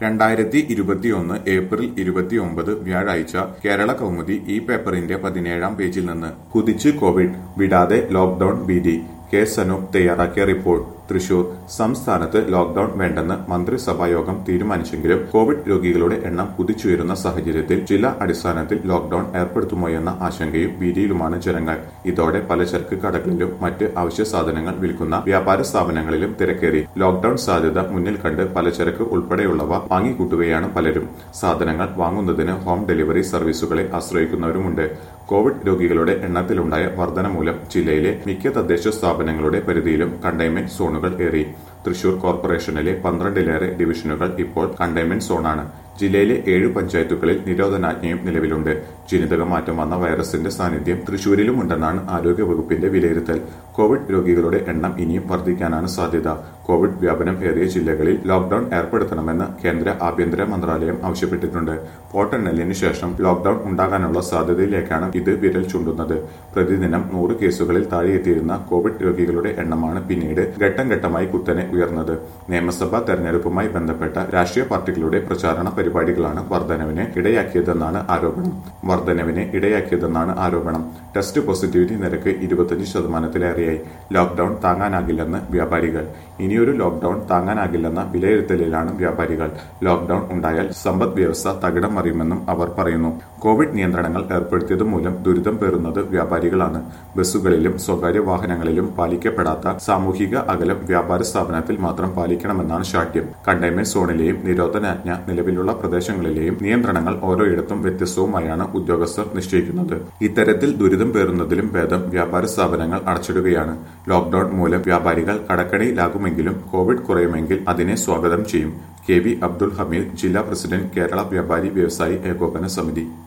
രണ്ടായിരത്തി ഇരുപത്തിയൊന്ന് ഏപ്രിൽ ഇരുപത്തിയൊമ്പത് വ്യാഴാഴ്ച കേരള കൗമുദി ഈ പേപ്പറിന്റെ പതിനേഴാം പേജിൽ നിന്ന് കുതിച്ച് കോവിഡ് വിടാതെ ലോക്ഡൌൺ ഭീതി കെ സനൂപ് തയ്യാറാക്കിയ റിപ്പോർട്ട് തൃശൂർ സംസ്ഥാനത്ത് ലോക്ഡൌൺ വേണ്ടെന്ന് മന്ത്രിസഭായോഗം തീരുമാനിച്ചെങ്കിലും കോവിഡ് രോഗികളുടെ എണ്ണം കുതിച്ചുയരുന്ന സാഹചര്യത്തിൽ ജില്ലാ അടിസ്ഥാനത്തിൽ ലോക്ഡൌൺ ഏർപ്പെടുത്തുമോയെന്ന ആശങ്കയും ഭീതിയിലുമാണ് ജനങ്ങൾ ഇതോടെ പലചരക്ക് കടകളിലും മറ്റ് അവശ്യ സാധനങ്ങൾ വിൽക്കുന്ന വ്യാപാര സ്ഥാപനങ്ങളിലും തിരക്കേറി ലോക്ഡൌൺ സാധ്യത മുന്നിൽ കണ്ട് പലചരക്ക് ഉൾപ്പെടെയുള്ളവ വാങ്ങിക്കൂട്ടുകയാണ് പലരും സാധനങ്ങൾ വാങ്ങുന്നതിന് ഹോം ഡെലിവറി സർവീസുകളെ ആശ്രയിക്കുന്നവരുമുണ്ട് കോവിഡ് രോഗികളുടെ എണ്ണത്തിലുണ്ടായ വർധന മൂലം ജില്ലയിലെ മിക്ക തദ്ദേശ സ്ഥാപനങ്ങളുടെ പരിധിയിലും കണ്ടെയ്ൻമെന്റ് സോണുകൾ ഏറി തൃശൂർ കോർപ്പറേഷനിലെ പന്ത്രണ്ടിലേറെ ഡിവിഷനുകൾ ഇപ്പോൾ കണ്ടെയ്ൻമെന്റ് സോണാണ് ജില്ലയിലെ ഏഴ് പഞ്ചായത്തുകളിൽ നിരോധനാജ്ഞയും നിലവിലുണ്ട് ജനിതക മാറ്റം വന്ന വൈറസിന്റെ സാന്നിധ്യം തൃശൂരിലുമുണ്ടെന്നാണ് ആരോഗ്യവകുപ്പിന്റെ വിലയിരുത്തൽ കോവിഡ് രോഗികളുടെ എണ്ണം ഇനിയും വർദ്ധിക്കാനാണ് സാധ്യത കോവിഡ് വ്യാപനം ഏറിയ ജില്ലകളിൽ ലോക്ഡൌൺ ഏർപ്പെടുത്തണമെന്ന് കേന്ദ്ര ആഭ്യന്തര മന്ത്രാലയം ആവശ്യപ്പെട്ടിട്ടുണ്ട് വോട്ടെണ്ണലിന് ശേഷം ലോക്ഡൌൺ ഉണ്ടാകാനുള്ള സാധ്യതയിലേക്കാണ് ഇത് വിരൽ ചൂണ്ടുന്നത് പ്രതിദിനം നൂറ് കേസുകളിൽ താഴെയെത്തിയിരുന്ന കോവിഡ് രോഗികളുടെ എണ്ണമാണ് പിന്നീട് ഘട്ടം ഘട്ടമായി കുത്തനെ ഉയർന്നത് നിയമസഭാ തെരഞ്ഞെടുപ്പുമായി ബന്ധപ്പെട്ട രാഷ്ട്രീയ പാർട്ടികളുടെ പ്രചാരണ പരിപാടികളാണ് വർധനവിന് ഇടയാക്കിയതെന്നാണ് ആരോപണം വർധനവിന് ഇടയാക്കിയതെന്നാണ് ആരോപണം ടെസ്റ്റ് പോസിറ്റിവിറ്റി നിരക്ക് ഇരുപത്തിയഞ്ച് ശതമാനത്തിലേറെയായി ലോക്ഡൌൺ താങ്ങാനാകില്ലെന്ന് വ്യാപാരികൾ ഇനിയൊരു ലോക്ഡൌൺ താങ്ങാനാകില്ലെന്ന വിലയിരുത്തലിലാണ് വ്യാപാരികൾ ലോക്ഡൌൺ ഉണ്ടായാൽ സമ്പദ് വ്യവസ്ഥ തകിടം മറിയുമെന്നും അവർ പറയുന്നു കോവിഡ് നിയന്ത്രണങ്ങൾ ഏർപ്പെടുത്തിയത് മൂലം ദുരിതം പേറുന്നത് വ്യാപാരികളാണ് ബസ്സുകളിലും സ്വകാര്യ വാഹനങ്ങളിലും പാലിക്കപ്പെടാത്ത സാമൂഹിക അകലം വ്യാപാര സ്ഥാപനത്തിൽ മാത്രം പാലിക്കണമെന്നാണ് ശാഠ്യം കണ്ടെയ്ൻമെന്റ് സോണിലെയും നിരോധനാജ്ഞ നിലവിലുള്ള പ്രദേശങ്ങളിലെയും നിയന്ത്രണങ്ങൾ ഓരോയിടത്തും വ്യത്യസ്തവുമായാണ് ഉദ്യോഗസ്ഥർ നിശ്ചയിക്കുന്നത് ഇത്തരത്തിൽ ദുരിതം പേറുന്നതിലും ഭേദം വ്യാപാര സ്ഥാപനങ്ങൾ അടച്ചിടുകയാണ് ലോക്ഡൌൺ മൂലം വ്യാപാരികൾ കടക്കണിയിലാകുമെങ്കിലും കോവിഡ് കുറയുമെങ്കിൽ അതിനെ സ്വാഗതം ചെയ്യും കെ വി അബ്ദുൽ ഹമീദ് ജില്ലാ പ്രസിഡന്റ് കേരള വ്യാപാരി വ്യവസായി ഏകോപന സമിതി